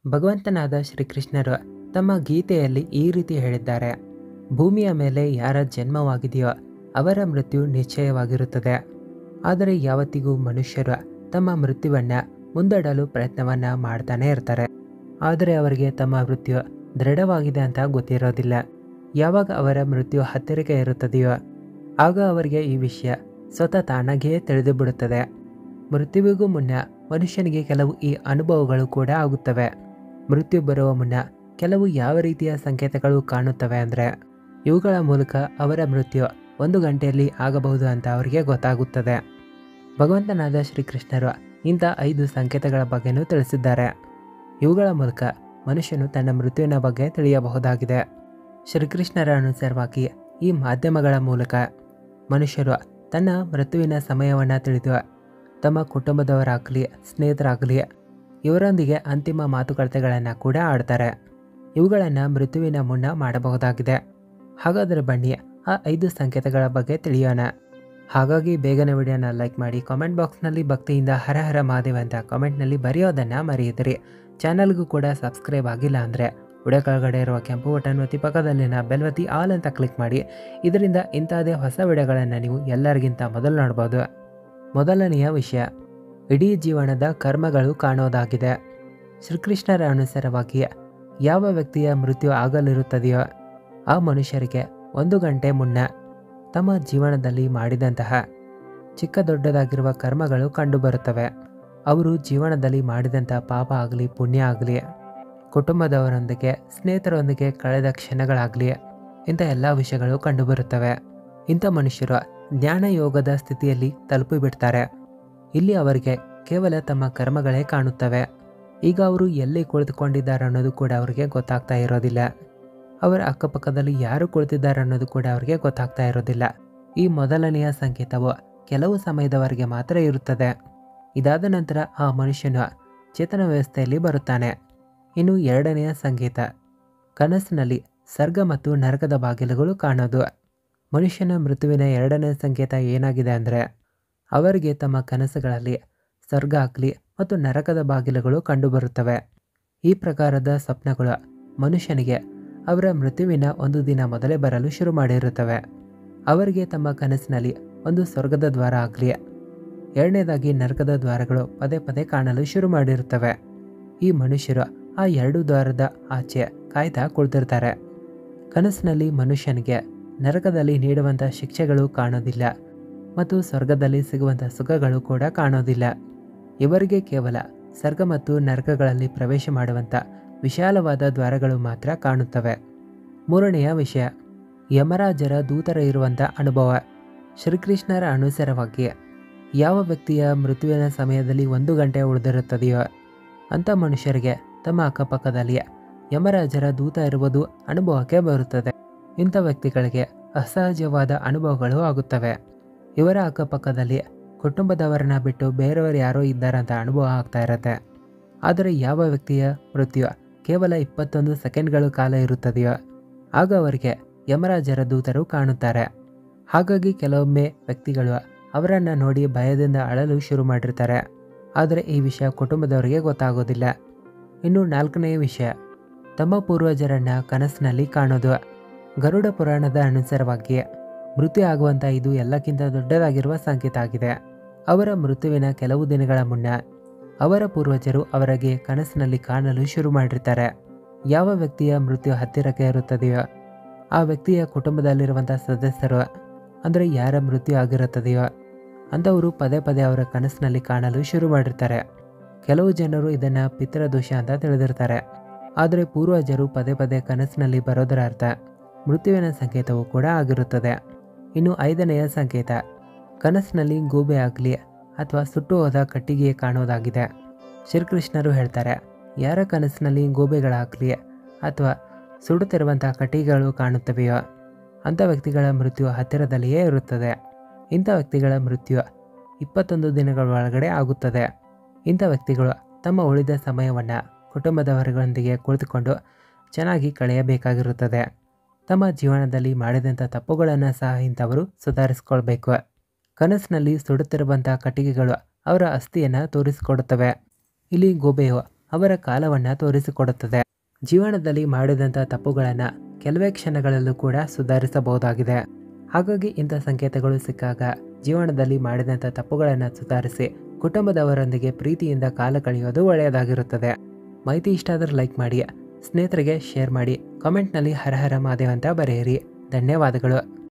ಭಗವಂತನಾದ ಶ್ರೀಕೃಷ್ಣರು ತಮ್ಮ ಗೀತೆಯಲ್ಲಿ ಈ ರೀತಿ ಹೇಳಿದ್ದಾರೆ ಭೂಮಿಯ ಮೇಲೆ ಯಾರ ಜನ್ಮವಾಗಿದೆಯೋ ಅವರ ಮೃತ್ಯು ನಿಶ್ಚಯವಾಗಿರುತ್ತದೆ ಆದರೆ ಯಾವತ್ತಿಗೂ ಮನುಷ್ಯರು ತಮ್ಮ ಮೃತ್ಯುವನ್ನ ಮುಂದಡಲು ಪ್ರಯತ್ನವನ್ನ ಮಾಡ್ತಾನೆ ಇರ್ತಾರೆ ಆದರೆ ಅವರಿಗೆ ತಮ್ಮ ಮೃತ್ಯು ದೃಢವಾಗಿದೆ ಅಂತ ಗೊತ್ತಿರೋದಿಲ್ಲ ಯಾವಾಗ ಅವರ ಮೃತ್ಯು ಹತ್ತಿರಕ್ಕೆ ಇರುತ್ತದೆಯೋ ಆಗ ಅವರಿಗೆ ಈ ವಿಷಯ ಸ್ವತಃ ತಾನಾಗಿಯೇ ತಿಳಿದು ಬಿಡುತ್ತದೆ ಮೃತ್ಯುವಿಗೂ ಮುನ್ನ ಮನುಷ್ಯನಿಗೆ ಕೆಲವು ಈ ಅನುಭವಗಳು ಕೂಡ ಆಗುತ್ತವೆ ಮೃತ್ಯು ಬರುವ ಮುನ್ನ ಕೆಲವು ಯಾವ ರೀತಿಯ ಸಂಕೇತಗಳು ಕಾಣುತ್ತವೆ ಅಂದರೆ ಇವುಗಳ ಮೂಲಕ ಅವರ ಮೃತ್ಯು ಒಂದು ಗಂಟೆಯಲ್ಲಿ ಆಗಬಹುದು ಅಂತ ಅವರಿಗೆ ಗೊತ್ತಾಗುತ್ತದೆ ಭಗವಂತನಾದ ಶ್ರೀಕೃಷ್ಣರು ಇಂಥ ಐದು ಸಂಕೇತಗಳ ಬಗ್ಗೆನೂ ತಿಳಿಸಿದ್ದಾರೆ ಇವುಗಳ ಮೂಲಕ ಮನುಷ್ಯನು ತನ್ನ ಮೃತ್ಯುವಿನ ಬಗ್ಗೆ ತಿಳಿಯಬಹುದಾಗಿದೆ ಶ್ರೀಕೃಷ್ಣರ ಅನುಸಾರವಾಗಿ ಈ ಮಾಧ್ಯಮಗಳ ಮೂಲಕ ಮನುಷ್ಯರು ತನ್ನ ಮೃತ್ಯುವಿನ ಸಮಯವನ್ನು ತಿಳಿದು ತಮ್ಮ ಕುಟುಂಬದವರಾಗಲಿ ಸ್ನೇಹಿತರಾಗಲಿ ಇವರೊಂದಿಗೆ ಅಂತಿಮ ಮಾತುಕತೆಗಳನ್ನು ಕೂಡ ಆಡ್ತಾರೆ ಇವುಗಳನ್ನು ಮೃತ್ಯುವಿನ ಮುನ್ನ ಮಾಡಬಹುದಾಗಿದೆ ಹಾಗಾದರೆ ಬನ್ನಿ ಆ ಐದು ಸಂಕೇತಗಳ ಬಗ್ಗೆ ತಿಳಿಯೋಣ ಹಾಗಾಗಿ ಬೇಗನೆ ವಿಡಿಯೋನ ಲೈಕ್ ಮಾಡಿ ಕಾಮೆಂಟ್ ಬಾಕ್ಸ್ನಲ್ಲಿ ಭಕ್ತಿಯಿಂದ ಹರ ಹರ ಮಹಾದೇವ ಅಂತ ಕಾಮೆಂಟ್ನಲ್ಲಿ ಬರೆಯೋದನ್ನು ಮರೆಯಿದಿರಿ ಚಾನಲ್ಗೂ ಕೂಡ ಸಬ್ಸ್ಕ್ರೈಬ್ ಆಗಿಲ್ಲ ಅಂದರೆ ವಿಡಿಯೋ ಕೆಳಗಡೆ ಇರುವ ಕೆಂಪು ಬಟನ್ ಒತ್ತಿ ಪಕ್ಕದಲ್ಲಿನ ಬೆಲ್ ಒತ್ತಿ ಆಲ್ ಅಂತ ಕ್ಲಿಕ್ ಮಾಡಿ ಇದರಿಂದ ಇಂಥದೇ ಹೊಸ ವಿಡಿಯೋಗಳನ್ನು ನೀವು ಎಲ್ಲರಿಗಿಂತ ಮೊದಲು ನೋಡ್ಬೋದು ಮೊದಲನೆಯ ವಿಷಯ ಇಡೀ ಜೀವನದ ಕರ್ಮಗಳು ಕಾಣೋದಾಗಿದೆ ಶ್ರೀಕೃಷ್ಣರ ಅನುಸಾರವಾಗಿ ಯಾವ ವ್ಯಕ್ತಿಯ ಮೃತ್ಯು ಆಗಲಿರುತ್ತದೆಯೋ ಆ ಮನುಷ್ಯರಿಗೆ ಒಂದು ಗಂಟೆ ಮುನ್ನ ತಮ್ಮ ಜೀವನದಲ್ಲಿ ಮಾಡಿದಂತಹ ಚಿಕ್ಕ ದೊಡ್ಡದಾಗಿರುವ ಕರ್ಮಗಳು ಕಂಡುಬರುತ್ತವೆ ಅವರು ಜೀವನದಲ್ಲಿ ಮಾಡಿದಂತಹ ಪಾಪ ಆಗಲಿ ಪುಣ್ಯ ಆಗಲಿ ಕುಟುಂಬದವರೊಂದಿಗೆ ಸ್ನೇಹಿತರೊಂದಿಗೆ ಕಳೆದ ಕ್ಷಣಗಳಾಗಲಿ ಇಂಥ ಎಲ್ಲ ವಿಷಯಗಳು ಕಂಡುಬರುತ್ತವೆ ಇಂಥ ಮನುಷ್ಯರು ಜ್ಞಾನ ಯೋಗದ ಸ್ಥಿತಿಯಲ್ಲಿ ತಲುಪಿಬಿಡ್ತಾರೆ ಇಲ್ಲಿ ಅವರಿಗೆ ಕೇವಲ ತಮ್ಮ ಕರ್ಮಗಳೇ ಕಾಣುತ್ತವೆ ಈಗ ಅವರು ಎಲ್ಲಿ ಕುಳಿತುಕೊಂಡಿದ್ದಾರೆ ಅನ್ನೋದು ಕೂಡ ಅವರಿಗೆ ಗೊತ್ತಾಗ್ತಾ ಇರೋದಿಲ್ಲ ಅವರ ಅಕ್ಕಪಕ್ಕದಲ್ಲಿ ಯಾರು ಕುಳಿತಿದ್ದಾರೆ ಅನ್ನೋದು ಕೂಡ ಅವರಿಗೆ ಗೊತ್ತಾಗ್ತಾ ಇರೋದಿಲ್ಲ ಈ ಮೊದಲನೆಯ ಸಂಕೇತವು ಕೆಲವು ಸಮಯದವರೆಗೆ ಮಾತ್ರ ಇರುತ್ತದೆ ಇದಾದ ನಂತರ ಆ ಮನುಷ್ಯನು ಚೇತನ ವ್ಯವಸ್ಥೆಯಲ್ಲಿ ಬರುತ್ತಾನೆ ಇನ್ನು ಎರಡನೆಯ ಸಂಕೇತ ಕನಸಿನಲ್ಲಿ ಸರ್ಗ ಮತ್ತು ನರಕದ ಬಾಗಿಲುಗಳು ಕಾಣೋದು ಮನುಷ್ಯನ ಮೃತ್ಯುವಿನ ಎರಡನೇ ಸಂಕೇತ ಏನಾಗಿದೆ ಅಂದರೆ ಅವರಿಗೆ ತಮ್ಮ ಕನಸುಗಳಲ್ಲಿ ಸ್ವರ್ಗ ಆಗಲಿ ಮತ್ತು ನರಕದ ಬಾಗಿಲುಗಳು ಕಂಡುಬರುತ್ತವೆ ಈ ಪ್ರಕಾರದ ಸ್ವಪ್ನಗಳು ಮನುಷ್ಯನಿಗೆ ಅವರ ಮೃತ್ಯುವಿನ ಒಂದು ದಿನ ಮೊದಲೇ ಬರಲು ಶುರು ಮಾಡಿರುತ್ತವೆ ಅವರಿಗೆ ತಮ್ಮ ಕನಸಿನಲ್ಲಿ ಒಂದು ಸ್ವರ್ಗದ ದ್ವಾರ ಆಗಲಿ ಎರಡನೇದಾಗಿ ನರಕದ ದ್ವಾರಗಳು ಪದೇ ಪದೇ ಕಾಣಲು ಶುರು ಮಾಡಿರುತ್ತವೆ ಈ ಮನುಷ್ಯರು ಆ ಎರಡು ದ್ವಾರದ ಆಚೆ ಕಾಯ್ತಾ ಕುಳಿತಿರ್ತಾರೆ ಕನಸಿನಲ್ಲಿ ಮನುಷ್ಯನಿಗೆ ನರಕದಲ್ಲಿ ನೀಡುವಂಥ ಶಿಕ್ಷೆಗಳು ಕಾಣೋದಿಲ್ಲ ಮತ್ತು ಸ್ವರ್ಗದಲ್ಲಿ ಸಿಗುವಂಥ ಸುಖಗಳು ಕೂಡ ಕಾಣೋದಿಲ್ಲ ಇವರಿಗೆ ಕೇವಲ ಸ್ವರ್ಗ ಮತ್ತು ನರಕಗಳಲ್ಲಿ ಪ್ರವೇಶ ಮಾಡುವಂಥ ವಿಶಾಲವಾದ ದ್ವಾರಗಳು ಮಾತ್ರ ಕಾಣುತ್ತವೆ ಮೂರನೆಯ ವಿಷಯ ಯಮರಾಜರ ದೂತರ ಇರುವಂಥ ಅನುಭವ ಶ್ರೀಕೃಷ್ಣರ ಅನುಸಾರವಾಗಿ ಯಾವ ವ್ಯಕ್ತಿಯ ಮೃತ್ಯುವಿನ ಸಮಯದಲ್ಲಿ ಒಂದು ಗಂಟೆ ಉಳಿದಿರುತ್ತದೆಯೋ ಅಂಥ ಮನುಷ್ಯರಿಗೆ ತಮ್ಮ ಅಕ್ಕಪಕ್ಕದಲ್ಲಿ ಯಮರಾಜರ ದೂತ ಇರುವುದು ಅನುಭವಕ್ಕೆ ಬರುತ್ತದೆ ಇಂಥ ವ್ಯಕ್ತಿಗಳಿಗೆ ಅಸಹಜವಾದ ಅನುಭವಗಳು ಆಗುತ್ತವೆ ಇವರ ಅಕ್ಕಪಕ್ಕದಲ್ಲಿ ಕುಟುಂಬದವರನ್ನ ಬಿಟ್ಟು ಬೇರೆಯವರು ಯಾರೋ ಇದ್ದಾರಂತ ಅನುಭವ ಆಗ್ತಾ ಇರತ್ತೆ ಆದರೆ ಯಾವ ವ್ಯಕ್ತಿಯ ಮೃತ್ಯು ಕೇವಲ ಇಪ್ಪತ್ತೊಂದು ಸೆಕೆಂಡ್ಗಳು ಕಾಲ ಇರುತ್ತದೆಯೋ ಆಗ ಅವರಿಗೆ ಯಮರಾಜರ ದೂತರು ಕಾಣುತ್ತಾರೆ ಹಾಗಾಗಿ ಕೆಲವೊಮ್ಮೆ ವ್ಯಕ್ತಿಗಳು ಅವರನ್ನು ನೋಡಿ ಭಯದಿಂದ ಅಳಲು ಶುರು ಮಾಡಿರ್ತಾರೆ ಆದರೆ ಈ ವಿಷಯ ಕುಟುಂಬದವರಿಗೆ ಗೊತ್ತಾಗೋದಿಲ್ಲ ಇನ್ನು ನಾಲ್ಕನೆಯ ವಿಷಯ ತಮ್ಮ ಪೂರ್ವಜರನ್ನ ಕನಸಿನಲ್ಲಿ ಕಾಣೋದು ಗರುಡ ಪುರಾಣದ ಅನುಸಾರವಾಗಿ ಮೃತ್ಯು ಆಗುವಂಥ ಇದು ಎಲ್ಲಕ್ಕಿಂತ ದೊಡ್ಡದಾಗಿರುವ ಸಂಕೇತ ಆಗಿದೆ ಅವರ ಮೃತ್ಯುವಿನ ಕೆಲವು ದಿನಗಳ ಮುನ್ನ ಅವರ ಪೂರ್ವಜರು ಅವರಿಗೆ ಕನಸಿನಲ್ಲಿ ಕಾಣಲು ಶುರು ಮಾಡಿರ್ತಾರೆ ಯಾವ ವ್ಯಕ್ತಿಯ ಮೃತ್ಯು ಹತ್ತಿರಕ್ಕೆ ಇರುತ್ತದೆಯೋ ಆ ವ್ಯಕ್ತಿಯ ಕುಟುಂಬದಲ್ಲಿರುವಂಥ ಸದಸ್ಯರು ಅಂದರೆ ಯಾರ ಮೃತ್ಯು ಆಗಿರುತ್ತದೆಯೋ ಅಂಥವರು ಪದೇ ಪದೇ ಅವರ ಕನಸಿನಲ್ಲಿ ಕಾಣಲು ಶುರು ಮಾಡಿರ್ತಾರೆ ಕೆಲವು ಜನರು ಇದನ್ನು ಪಿತೃದೋಷ ಅಂತ ತಿಳಿದಿರ್ತಾರೆ ಆದರೆ ಪೂರ್ವಜರು ಪದೇ ಪದೇ ಕನಸಿನಲ್ಲಿ ಬರೋದರ ಅರ್ಥ ಮೃತ್ಯುವಿನ ಸಂಕೇತವೂ ಕೂಡ ಆಗಿರುತ್ತದೆ ಇನ್ನು ಐದನೆಯ ಸಂಕೇತ ಕನಸಿನಲ್ಲಿ ಗೂಬೆ ಆಗಲಿ ಅಥವಾ ಸುಟ್ಟು ಹೋದ ಕಟ್ಟಿಗೆ ಕಾಣೋದಾಗಿದೆ ಶ್ರೀಕೃಷ್ಣರು ಹೇಳ್ತಾರೆ ಯಾರ ಕನಸಿನಲ್ಲಿ ಗೂಬೆಗಳಾಗಲಿ ಅಥವಾ ಸುಡುತ್ತಿರುವಂಥ ಕಟ್ಟಿಗೆಗಳು ಕಾಣುತ್ತವೆಯೋ ಅಂಥ ವ್ಯಕ್ತಿಗಳ ಮೃತ್ಯು ಹತ್ತಿರದಲ್ಲಿಯೇ ಇರುತ್ತದೆ ಇಂಥ ವ್ಯಕ್ತಿಗಳ ಮೃತ್ಯು ಇಪ್ಪತ್ತೊಂದು ದಿನಗಳ ಒಳಗಡೆ ಆಗುತ್ತದೆ ಇಂಥ ವ್ಯಕ್ತಿಗಳು ತಮ್ಮ ಉಳಿದ ಸಮಯವನ್ನು ಕುಟುಂಬದವರೊಂದಿಗೆ ಕುಳಿತುಕೊಂಡು ಚೆನ್ನಾಗಿ ಕಳೆಯಬೇಕಾಗಿರುತ್ತದೆ ತಮ್ಮ ಜೀವನದಲ್ಲಿ ಮಾಡಿದಂಥ ತಪ್ಪುಗಳನ್ನು ಸಹ ಇಂಥವರು ಸುಧಾರಿಸಿಕೊಳ್ಬೇಕು ಕನಸಿನಲ್ಲಿ ಸುಡುತ್ತಿರುವಂಥ ಕಟ್ಟಿಗೆಗಳು ಅವರ ಅಸ್ಥಿಯನ್ನು ತೋರಿಸಿಕೊಡುತ್ತವೆ ಇಲ್ಲಿ ಗೋಬೆಯು ಅವರ ಕಾಲವನ್ನು ತೋರಿಸಿಕೊಡುತ್ತದೆ ಜೀವನದಲ್ಲಿ ಮಾಡಿದಂಥ ತಪ್ಪುಗಳನ್ನು ಕೆಲವೇ ಕ್ಷಣಗಳಲ್ಲೂ ಕೂಡ ಸುಧಾರಿಸಬಹುದಾಗಿದೆ ಹಾಗಾಗಿ ಇಂಥ ಸಂಕೇತಗಳು ಸಿಕ್ಕಾಗ ಜೀವನದಲ್ಲಿ ಮಾಡಿದಂಥ ತಪ್ಪುಗಳನ್ನು ಸುಧಾರಿಸಿ ಕುಟುಂಬದವರೊಂದಿಗೆ ಪ್ರೀತಿಯಿಂದ ಕಾಲ ಕಳೆಯೋದು ಒಳ್ಳೆಯದಾಗಿರುತ್ತದೆ ಮಾಹಿತಿ ಇಷ್ಟ ಆದರೆ ಲೈಕ್ ಮಾಡಿ ಸ್ನೇಹಿತರಿಗೆ ಶೇರ್ ಮಾಡಿ ಕಾಮೆಂಟ್ನಲ್ಲಿ ಹರ ಹರ ಮಾದೇವ್ ಅಂತ ಬರೆಯಿರಿ ಧನ್ಯವಾದಗಳು